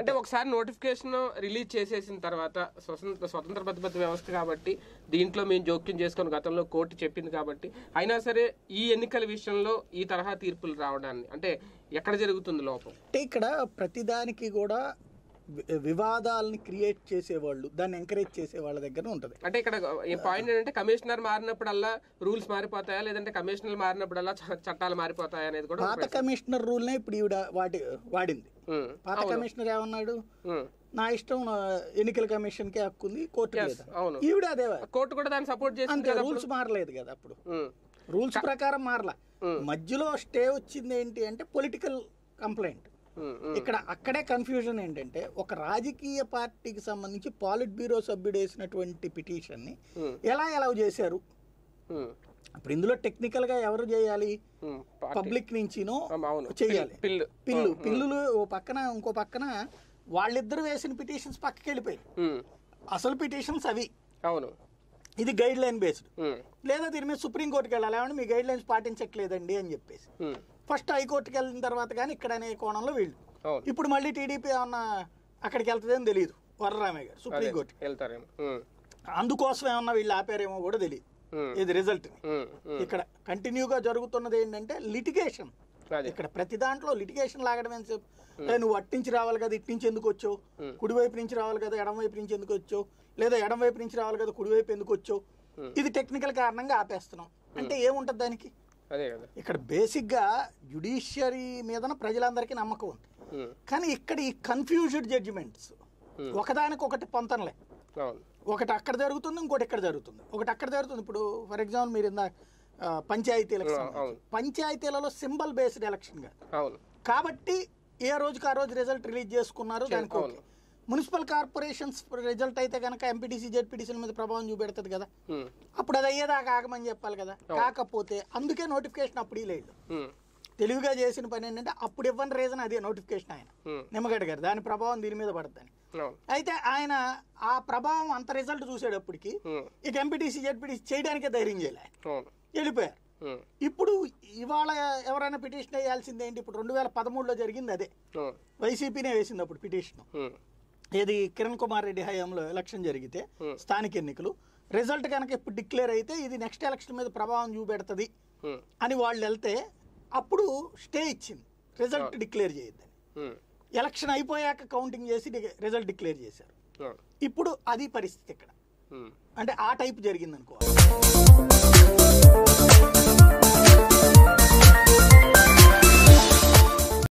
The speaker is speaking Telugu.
అంటే ఒకసారి నోటిఫికేషన్ రిలీజ్ చేసేసిన తర్వాత స్వతంత్ర స్వతంత్ర ప్రతిపత్తి వ్యవస్థ కాబట్టి దీంట్లో మేము జోక్యం చేసుకొని గతంలో కోర్టు చెప్పింది కాబట్టి అయినా సరే ఈ ఎన్నికల విషయంలో ఈ తరహా తీర్పులు రావడాన్ని అంటే ఎక్కడ జరుగుతుంది లోపం అంటే ఇక్కడ ప్రతిదానికి కూడా వి- వివాదాలని క్రియేట్ చేసేవాళ్ళు దాన్ని ఎంకరేజ్ చేసే వాళ్ళ దగ్గర ఉంటుంది అంటే ఇక్కడ ఈ పాయింట్ ఏంటంటే కమిషనర్ మారినప్పుడల్లా రూల్స్ మారిపోతాయా లేదంటే కమిషనర్ మారినప్పుడల్లా చ- చట్టాలు మారిపోతాయా అనేది కూడా పాత కమిషనర్ రూల్నే ఇప్పుడు ఈవిడ వాటి వాడింది ఉమ్, పాత కమిషనర్ ఏమన్నాడు ఉమ్, నా ఇష్టం నా ఎన్నికల కమిషన్ కే హక్కు ఉంది కోర్టు Yes, లేదా అవును ఈవిడ అదే కోర్టు కూడా దాన్ని సపోర్ట్ చేసింది అంతే కదా రూల్స్ మారలేదు కదా అప్పుడు ఉమ్, రూల్స్ ప్రకారం మారలా ఉమ్. మధ్యలో స్టే వచ్చింది ఏంటి అంటే పొలిటికల్ కంప్లైంట్ ఉమ్, ఉమ్, ఇక్కడ అక్కడే కన్ఫ్యూజన్ ఏంటంటే ఒక రాజకీయ పార్టీకి సంబంధించి పాలిట్ బ్యూరో సభ్యుడు వేసినటువంటి పిటిషన్ని ఉమ్, ఎలా ఎలవ్ చేశారు ఉమ్, ఇప్పుడు ఇందులో టెక్నికల్ గా ఎవరు చేయాలి ఉమ్, పార్టీ- పబ్లిక్ నుంచినో ఆమ్, అవును చేయాలి పిల్లు పిల్లు పిల్లులు ఓ పక్కన ఇంకో పక్కన వాళ్ళిద్దరు వేసిన పిటిషన్స్ పక్కకి వెళ్ళిపోయాయి ఉమ్, అసలు పిటిషన్స్ అవి అవును ఇది గైడ్ లైన్ బేస్డ్ ఉమ్, లేదా దీని మీద సుప్రీంకోర్టుకి వెళ్ళాలి ఏమంటే మీ గైడ్ లైన్స్ పాటించట్లేదండి అని చెప్పేసి ఉమ్, ఫస్ట్ హైకోర్టుకి వెళ్ళిన తర్వాత కానీ ఇక్కడ అనే కోణంలో వీళ్ళు అవును ఇప్పుడు మళ్ళీ టీడీపీ ఏమన్నా అక్కడికి వెళ్తుందేమో తెలియదు వరరామయ్య గారు సుప్రీంకోర్టు వెళ్తారేమో ఉమ్, అందుకోసం ఏమన్నా వీళ్ళు ఆపారేమో కూడా తెలియదు ఉమ్, ఇది రిజల్ట్ ఉమ్, ఉమ్, ఇక్కడ కంటిన్యూగా జరుగుతున్నది ఏంటంటే లిటిగేషన్ అదే ఇక్కడ ప్రతి దాంట్లో లిటిగేషన్ లాగడం ఏం సేపు ఏ, నువ్వు అట్టించి రావాలి కదా ఇట్టించి ఎందుకు వచ్చావు Hmm. కుడివైపు నుంచి రావాలి కదా ఎడం వైపు నుంచి ఎందుకు వచ్చావు లేదా ఎడం వైపు నుంచి రావాలి కదా కుడివైపు ఎందుకు వచ్చావు Hmm. ఇది టెక్నికల్ కారణంగా ఆపేస్తున్నాం అంటే ఏముంటది దానికి అదే కదా ఇక్కడ బేసిక్గా జుడిషియరీ మీదన ప్రజలందరికీ నమ్మకం ఉంది ఉమ్, కానీ ఇక్కడ ఈ కన్ఫ్యూజ్డ్ జడ్జిమెంట్స్ Hmm. ఒకదానికి ఒకటి పొంతనలే అవును ఒకటి అక్కడ జరుగుతుంది ఇంకోటి ఇక్కడ జరుగుతుంది ఒకటి అక్కడ జరుగుతుంది ఇప్పుడు ఫర్ ఎగ్జాంపుల్ మీరు ఇందా ఆ, పంచాయతీలకు ఆ, సంబంధించి. అవును. పంచాయతీలలో సింబల్ బేస్డ్ ఎలక్షన్ కాదు అవును కాబట్టి ఏ రోజుకి ఆ రోజు రిజల్ట్ రిలీజ్ చేసుకున్నారు దానికి ఓకే. అవును. మున్సిపల్ కార్పొరేషన్స్ రిజల్ట్ అయితే కనుక ఎంపీటీసీ జెడ్పీటీసీల మీద ప్రభావం చూపెడుతుంది కదా ఉమ్, అప్పుడు అది అయ్యేదాకా ఆగమని చెప్పాలి కదా కాకపోతే అందుకే నోటిఫికేషన్ అప్పుడు లేదు ఉమ్, తెలివిగా చేసిన పని ఏంటంటే అప్పుడు ఇవ్వని రీజన్ అదే నోటిఫికేషన్ ఆయన ఉమ్, నిమ్మగడ్డ గారు దాని ప్రభావం దీని మీద పడుతుంది అవును అయితే ఆయన ఆ ప్రభావం అంత రిజల్ట్ చూసేటప్పటికి ఉమ్, ఇక ఎంపీటీసీ జెడ్పీటీసీ చేయడానికే ధైర్యం చేయలే అవును వెళ్ళిపోయారు ఉమ్, ఇప్పుడు ఇవాళ ఎవరైనా పిటిషన్ వేయాల్సింది ఏంటి ఇప్పుడు రెండు వేల పదమూడులో జరిగింది అదే అవును వైసీపీనే వేసింది అప్పుడు పిటిషన్ ఉమ్, ఏది కిరణ్ కుమార్ రెడ్డి హయాంలో ఎలక్షన్ జరిగితే Hmm. స్థానిక ఎన్నికలు రిజల్ట్ కనుక ఇప్పుడు డిక్లేర్ అయితే ఇది నెక్స్ట్ ఎలక్షన్ మీద ప్రభావం చూపెడుతుంది ఉమ్, అని వాళ్ళు వెళ్తే అప్పుడు స్టే ఇచ్చింది రిజల్ట్ డిక్లేర్ చేయొద్దని ఉమ్, ఎలక్షన్ అయిపోయాక కౌంటింగ్ చేసి రిజల్ట్ డిక్లేర్ చేశారు అవును ఇప్పుడు అది పరిస్థితి ఇక్కడ ఉమ్. అంటే ఆ టైప్ జరిగింది అనుకో